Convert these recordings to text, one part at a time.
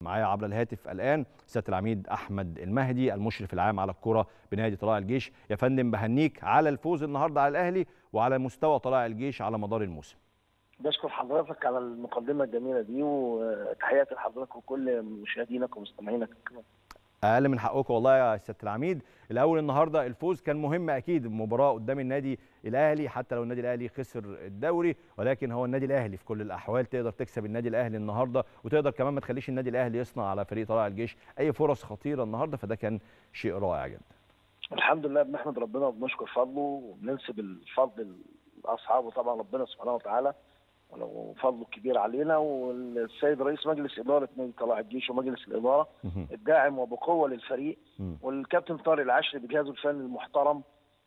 معايا عبر الهاتف الان سياده العميد احمد المهدي المشرف العام على الكره بنادي طلائع الجيش يا فندم بهنيك على الفوز النهارده على الاهلي وعلى مستوى طلائع الجيش على مدار الموسم بشكر حضرتك على المقدمه الجميله دي وتحياتي لحضرتك وكل مشاهدينك ومستمعينك اقل من حقكم والله يا سياده العميد الاول النهارده الفوز كان مهم اكيد المباراه قدام النادي الاهلي حتى لو النادي الاهلي خسر الدوري ولكن هو النادي الاهلي في كل الاحوال تقدر تكسب النادي الاهلي النهارده وتقدر كمان ما تخليش النادي الاهلي يصنع على فريق طلائع الجيش اي فرص خطيره النهارده فده كان شيء رائع جدا الحمد لله بنحمد ربنا وبنشكر فضله وبننسب الفضل لاصحابه طبعا ربنا سبحانه وتعالى وفضله الكبير علينا والسيد رئيس مجلس اداره نادي طلائع الجيش ومجلس الاداره الداعم وبقوه للفريق والكابتن طارق العشري بجهازه الفني المحترم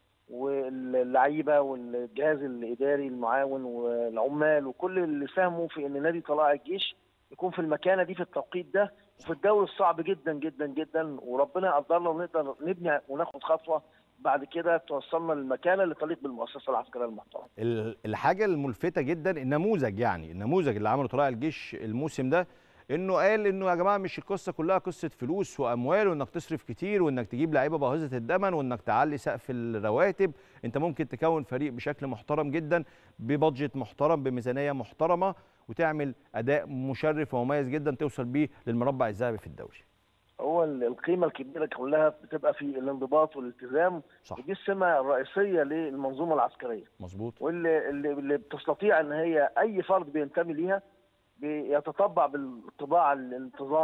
واللعيبه والجهاز الاداري المعاون والعمال وكل اللي ساهموا في ان نادي طلائع الجيش يكون في المكانه دي في التوقيت ده وفي الدوري الصعب جدا جدا جدا وربنا قدرنا ونقدر نبني وناخد خطوه بعد كده توصلنا للمكانه اللي تليق بالمؤسسه العسكريه المحترمه. الحاجه الملفته جدا النموذج يعني النموذج اللي عمله طلائع الجيش الموسم ده انه قال انه يا جماعه مش القصه كلها قصه فلوس واموال وانك تصرف كتير وانك تجيب لعيبه باهظه الثمن وانك تعلي سقف الرواتب انت ممكن تكون فريق بشكل محترم جدا ببادجت محترم بميزانيه محترمه وتعمل اداء مشرف ومميز جدا توصل بيه للمربع الذهبي في الدوري هو القيمه الكبيره كلها بتبقى في الانضباط والالتزام صح. ودي السمه الرئيسيه للمنظومه العسكريه مظبوط واللي اللي, اللي بتستطيع ان هي اي فرد بينتمي ليها بيتطبع بالطباع الانتظام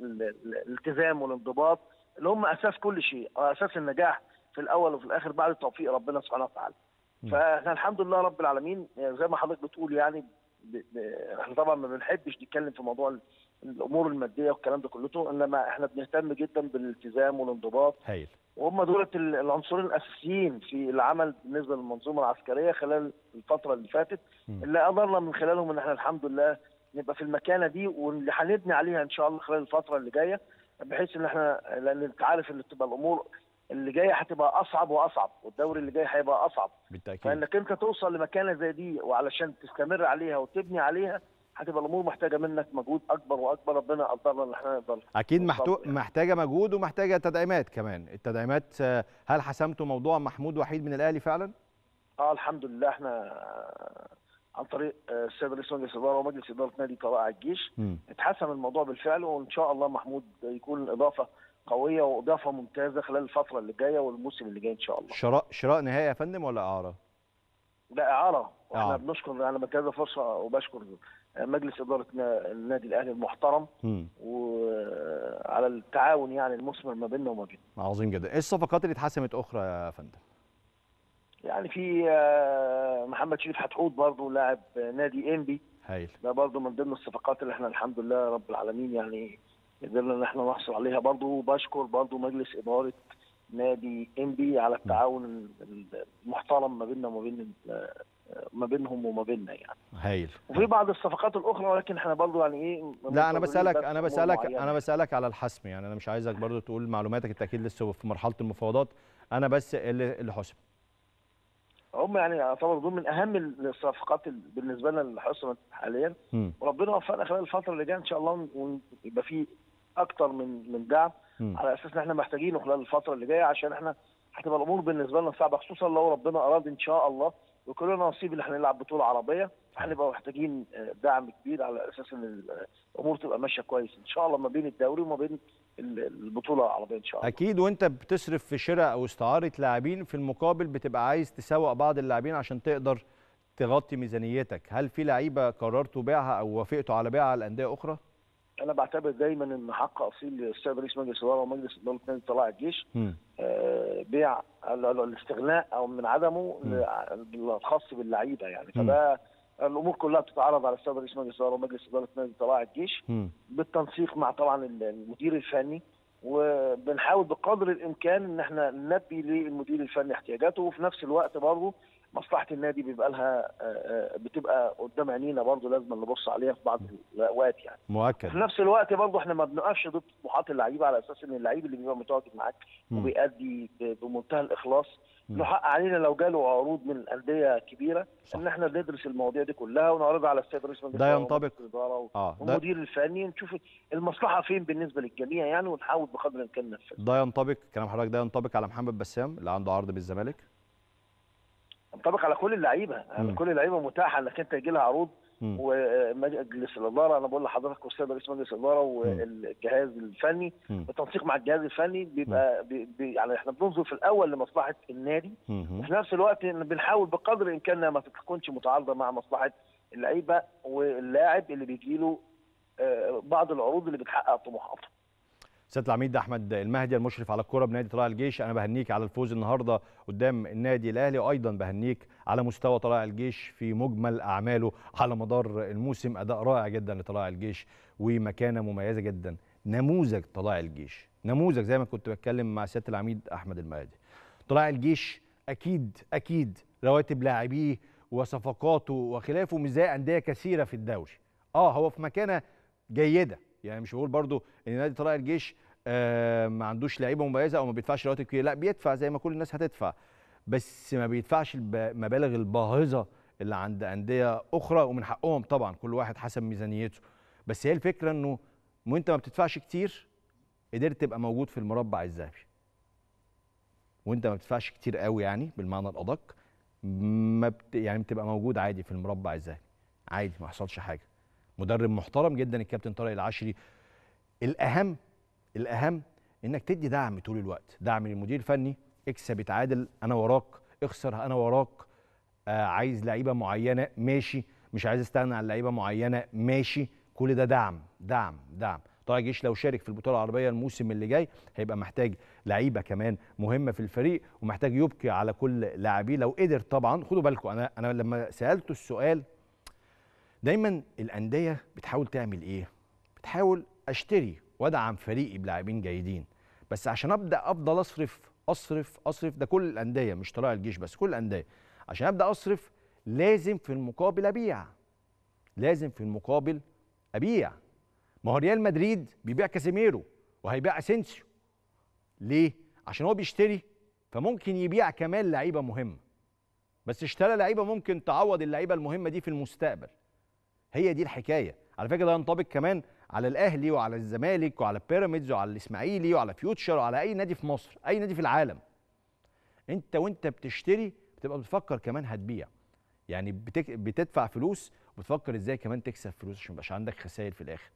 الالتزام والانضباط اللي هم اساس كل شيء اساس النجاح في الاول وفي الاخر بعد توفيق ربنا سبحانه وتعالى فاحنا الحمد لله رب العالمين زي ما حضرتك بتقول يعني احنا طبعا ما بنحبش نتكلم في موضوع الامور الماديه والكلام ده كله انما احنا بنهتم جدا بالالتزام والانضباط هايل وهم دولت العنصرين الاساسيين في العمل بالنسبه للمنظومه العسكريه خلال الفتره اللي فاتت م. اللي قدرنا من خلالهم ان احنا الحمد لله نبقى في المكانه دي واللي هنبني عليها ان شاء الله خلال الفتره اللي جايه بحيث ان احنا لان انت عارف ان تبقى الامور اللي جايه هتبقى اصعب واصعب والدوري اللي جاي هيبقى اصعب بالتاكيد فانك انت توصل لمكانه زي دي وعلشان تستمر عليها وتبني عليها هتبقى الامور محتاجه منك مجهود اكبر واكبر ربنا قدرنا ان احنا نقدر اكيد محتو... يعني. محتاجه مجهود ومحتاجه تدعيمات كمان التدعيمات هل حسمتوا موضوع محمود وحيد من الاهلي فعلا اه الحمد لله احنا عن طريق السيد رئيس مجلس الاداره ومجلس اداره نادي طلائع الجيش م. اتحسم الموضوع بالفعل وان شاء الله محمود يكون اضافه قويه واضافه ممتازه خلال الفتره اللي جايه والموسم اللي جاي ان شاء الله. شراء شراء نهائي يا فندم ولا اعاره؟ لا اعاره واحنا إعارة. بنشكر انا بنتهز فرصه وبشكر مجلس اداره النادي الاهلي المحترم م. وعلى التعاون يعني المثمر ما بيننا وما بينه. عظيم جدا، ايه الصفقات اللي اتحسمت اخرى يا فندم؟ يعني في محمد شريف حتحوت برضه لاعب نادي انبي هايل ده برضه من ضمن الصفقات اللي احنا الحمد لله رب العالمين يعني قدرنا ان احنا نحصل عليها برضه وبشكر برضه مجلس اداره نادي انبي على التعاون المحترم ما بيننا وما بين ما بينهم وما بيننا يعني هايل وفي بعض الصفقات الاخرى ولكن احنا برضه يعني ايه لا انا بسالك انا بسالك انا بسالك على الحسم يعني انا مش عايزك برضه تقول معلوماتك التاكيد لسه في مرحله المفاوضات انا بس اللي, اللي حسم هم يعني يعتبر دول من اهم الصفقات بالنسبه لنا اللي حصلت حاليا م. وربنا وفقنا خلال الفتره اللي جايه ان شاء الله ويبقى في اكتر من من دعم م. على اساس ان احنا محتاجينه خلال الفتره اللي جايه عشان احنا هتبقى الامور بالنسبه لنا صعبه خصوصا لو ربنا اراد ان شاء الله ويكون لنا نصيب ان احنا نلعب بطوله عربيه هنبقى محتاجين دعم كبير على اساس ان الامور تبقى ماشيه كويس ان شاء الله ما بين الدوري وما بين البطوله العربيه ان شاء الله اكيد وانت بتصرف في شراء او استعاره لاعبين في المقابل بتبقى عايز تسوق بعض اللاعبين عشان تقدر تغطي ميزانيتك هل في لعيبه قررتوا بيعها او وافقتوا على بيعها لانديه اخرى انا بعتبر دايما ان حق اصيل للسيد رئيس مجلس الاداره ومجلس اداره نادي طلائع الجيش آه بيع الاستغناء او من عدمه الخاص باللعيبه يعني فده الامور كلها بتتعرض على السيد رئيس مجلس الاداره ومجلس اداره نادي طلائع الجيش م. بالتنسيق مع طبعا المدير الفني وبنحاول بقدر الامكان ان احنا نلبي للمدير الفني احتياجاته وفي نفس الوقت برضه مصلحه النادي بيبقى لها آه، آه، بتبقى قدام عينينا برضه لازم نبص عليها في بعض الاوقات يعني مؤكد في نفس الوقت برضه احنا ما بنقفش ضد طموحات اللعيبه على اساس ان اللعيب اللي بيبقى متواجد معاك مم. وبيأدي ب- بمنتهى الاخلاص مم. له حق علينا لو جاله عروض من انديه كبيره صح. ان احنا ندرس المواضيع دي كلها ونعرضها على السيد رئيس مجلس ده الإدارة ينطبق- ومجلس الاداره اه ده والمدير الفني نشوف المصلحه فين بالنسبه للجميع يعني ونحاول بقدر الامكان ننفذها ده ينطبق كلام حضرتك ده ينطبق على محمد بسام اللي عنده عرض بالزمالك ينطبق على كل اللعيبه يعني مم. كل اللعيبه متاحه انك انت يجي لها عروض مم. ومجلس الاداره انا بقول لحضرتك والسيد رئيس مجلس الاداره والجهاز الفني مم. بالتنسيق مع الجهاز الفني بيبقى بي بي يعني احنا بننظر في الاول لمصلحه النادي مم. وفي نفس الوقت إن بنحاول بقدر امكاننا ما تكونش متعارضه مع مصلحه اللعيبه واللاعب اللي بيجي له بعض العروض اللي بتحقق طموحاته. سياده العميد احمد المهدي المشرف على الكره بنادي طلائع الجيش انا بهنيك على الفوز النهارده قدام النادي الاهلي وايضا بهنيك على مستوى طلائع الجيش في مجمل اعماله على مدار الموسم اداء رائع جدا لطلائع الجيش ومكانه مميزه جدا نموذج طلائع الجيش نموذج زي ما كنت بتكلم مع سياده العميد احمد المهدي طلائع الجيش اكيد اكيد رواتب لاعبيه وصفقاته وخلافه مش زي انديه كثيره في الدوري اه هو في مكانه جيده يعني مش بقول برضو ان نادي طلائع الجيش آه ما عندوش لعيبه مميزه او ما بيدفعش رواتب كتير لا بيدفع زي ما كل الناس هتدفع بس ما بيدفعش المبالغ الباهظه اللي عند انديه اخرى ومن حقهم طبعا كل واحد حسب ميزانيته بس هي الفكره انه وانت ما بتدفعش كتير قدرت تبقى موجود في المربع الذهبي وانت ما بتدفعش كتير قوي يعني بالمعنى الادق ما بت... يعني بتبقى موجود عادي في المربع الذهبي عادي ما حصلش حاجه مدرب محترم جدا الكابتن طارق العشري الاهم الاهم انك تدي دعم طول الوقت دعم للمدير الفني اكسب اتعادل انا وراك اخسر انا وراك آه عايز لعيبه معينه ماشي مش عايز استغنى عن لعيبه معينه ماشي كل ده دعم دعم دعم طبعا الجيش لو شارك في البطوله العربيه الموسم اللي جاي هيبقى محتاج لعيبه كمان مهمه في الفريق ومحتاج يبكي على كل لاعبيه لو قدر طبعا خدوا بالكم انا انا لما سالته السؤال دايما الانديه بتحاول تعمل ايه بتحاول اشتري وادعم فريقي بلاعبين جيدين بس عشان ابدا افضل اصرف اصرف اصرف ده كل الانديه مش طلائع الجيش بس كل الانديه عشان ابدا اصرف لازم في المقابل ابيع لازم في المقابل ابيع ما هو ريال مدريد بيبيع كاسيميرو وهيبيع اسينسيو ليه عشان هو بيشتري فممكن يبيع كمان لعيبه مهمه بس اشترى لعيبه ممكن تعوض اللعيبه المهمه دي في المستقبل هي دي الحكايه على فكره ده ينطبق كمان على الاهلي وعلى الزمالك وعلى بيراميدز وعلى الاسماعيلي وعلى فيوتشر وعلى اي نادي في مصر اي نادي في العالم انت وانت بتشتري بتبقى بتفكر كمان هتبيع يعني بتك... بتدفع فلوس وبتفكر ازاي كمان تكسب فلوس عشان ميبقاش عندك خسائر في الاخر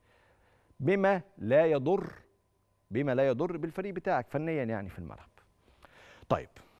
بما لا يضر بما لا يضر بالفريق بتاعك فنيا يعني في الملعب طيب